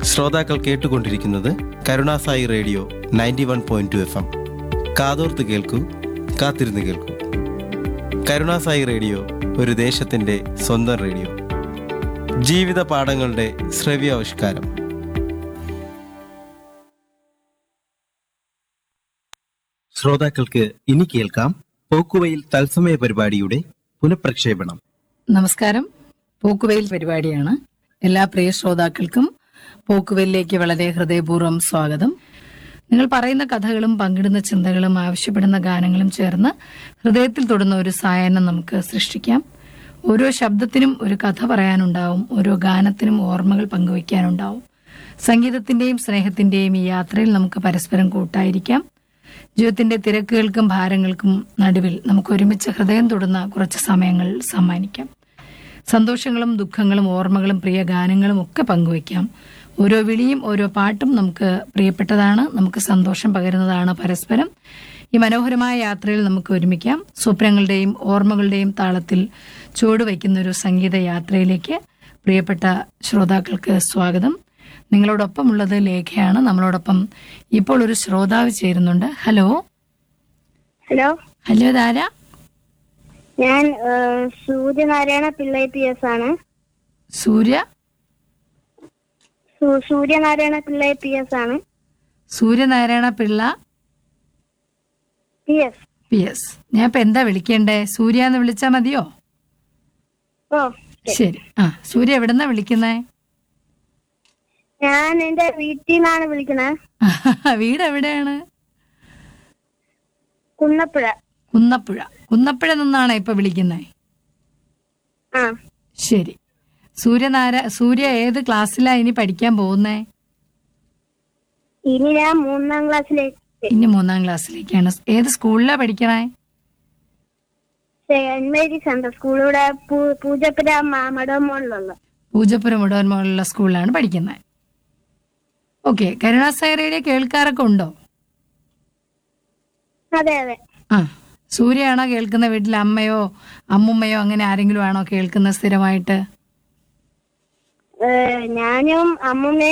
ശ്രോതാക്കൾ കേട്ടുകൊണ്ടിരിക്കുന്നത് Karunasai radio ninety one point two F M കാതോർത്ത് കേൾക്കൂ കാത്തിരുന്ന് കേൾക്കൂ കരുണാസായി റേഡിയോ ഒരു ദേശത്തിൻ്റെ സ്വന്തം റേഡിയോ ജീവിത പാഠങ്ങളുടെ ശ്രവ്യാവിഷ്കാരം ശ്രോതാക്കൾക്ക് ഇനി കേൾക്കാം പോക്കുവയിൽ തത്സമയ പരിപാടിയുടെ പുനഃപ്രക്ഷേപണം നമസ്കാരം പോക്കുവെയിൽ പരിപാടിയാണ് എല്ലാ പ്രിയ ശ്രോതാക്കൾക്കും പോക്കുവെയിലേക്ക് വളരെ ഹൃദയപൂർവ്വം സ്വാഗതം നിങ്ങൾ പറയുന്ന കഥകളും പങ്കിടുന്ന ചിന്തകളും ആവശ്യപ്പെടുന്ന ഗാനങ്ങളും ചേർന്ന് ഹൃദയത്തിൽ തൊടുന്ന ഒരു സായാഹ്നം നമുക്ക് സൃഷ്ടിക്കാം ഓരോ ശബ്ദത്തിനും ഒരു കഥ പറയാനുണ്ടാവും ഓരോ ഗാനത്തിനും ഓർമ്മകൾ പങ്കുവയ്ക്കാനുണ്ടാവും സംഗീതത്തിന്റെയും സ്നേഹത്തിന്റെയും ഈ യാത്രയിൽ നമുക്ക് പരസ്പരം കൂട്ടായിരിക്കാം ജീവിതത്തിന്റെ തിരക്കുകൾക്കും ഭാരങ്ങൾക്കും നടുവിൽ നമുക്ക് ഒരുമിച്ച് ഹൃദയം തൊടുന്ന കുറച്ച് സമയങ്ങൾ സമ്മാനിക്കാം സന്തോഷങ്ങളും ദുഃഖങ്ങളും ഓർമ്മകളും പ്രിയ ഗാനങ്ങളും ഒക്കെ പങ്കുവയ്ക്കാം ഓരോ വിളിയും ഓരോ പാട്ടും നമുക്ക് പ്രിയപ്പെട്ടതാണ് നമുക്ക് സന്തോഷം പകരുന്നതാണ് പരസ്പരം ഈ മനോഹരമായ യാത്രയിൽ നമുക്ക് ഒരുമിക്കാം സ്വപ്നങ്ങളുടെയും ഓർമ്മകളുടെയും താളത്തിൽ ചുവടുവയ്ക്കുന്ന ഒരു സംഗീത യാത്രയിലേക്ക് പ്രിയപ്പെട്ട ശ്രോതാക്കൾക്ക് സ്വാഗതം നിങ്ങളോടൊപ്പം ഉള്ളത് ലേഖയാണ് നമ്മളോടൊപ്പം ഇപ്പോൾ ഒരു ശ്രോതാവ് ചേരുന്നുണ്ട് ഹലോ ഹലോ ഹലോ ഇതാരാ ഞാൻ ഏഹ്, സൂര്യനാരായണ പിള്ളൈ പി എസ് ആണ് സൂര്യ സു- സൂര്യനാരായണ പിള്ളൈ പി എസ് ആണ് Suryanarayana Pillai P S P S ഞാൻ ഇപ്പൊ എന്താ വിളിക്കണ്ടേ സൂര്യ എന്ന് വിളിച്ചാ മതിയോ ഓ ശരി ആ സൂര്യ എവിടെന്നാ വിളിക്കുന്നേ ഞാൻ എന്റെ വീട്ടിൽ നിന്നാണ് വിളിക്കുന്നത് വീട് എവിടെയാണ് കുന്നപ്പുഴ കുന്നപ്പുഴ കുന്നപ്പുഴ നിന്നാണ് ഇപ്പൊ വിളിക്കുന്നേ ആ ശരി സൂര്യനാര സൂര്യ ഏത് ക്ലാസ്സിലാ ഇനി പഠിക്കാൻ പോകുന്നേ ഇനി ഞാൻ മൂന്നാം ക്ലാസ്സിലേക്ക് ഇനി മൂന്നാം ക്ലാസ്സിലേക്കാണ് ഏത് സ്കൂളിലാ പഠിക്കണേ സെന്റ് മേരീസ് സെന്റർ സ്കൂളിലൂടെ പൂജപ്പുര മടമോളിലുള്ള പൂജപ്പുരം ഉടവന്മുള്ള സ്കൂളിലാണ് പഠിക്കുന്നത് ഓക്കെ കരുണാസായി റേഡിയോ കേൾക്കാറൊക്കെ ഉണ്ടോ അതെ അതെ ആ സൂര്യയാണോ കേൾക്കുന്ന വീട്ടിൽ അമ്മയോ അമ്മുമ്മയോ അങ്ങനെ ആരെങ്കിലും ആണോ കേൾക്കുന്ന സ്ഥിരമായിട്ട് ഏഹ്, ഞാനും അമ്മുമ്മയും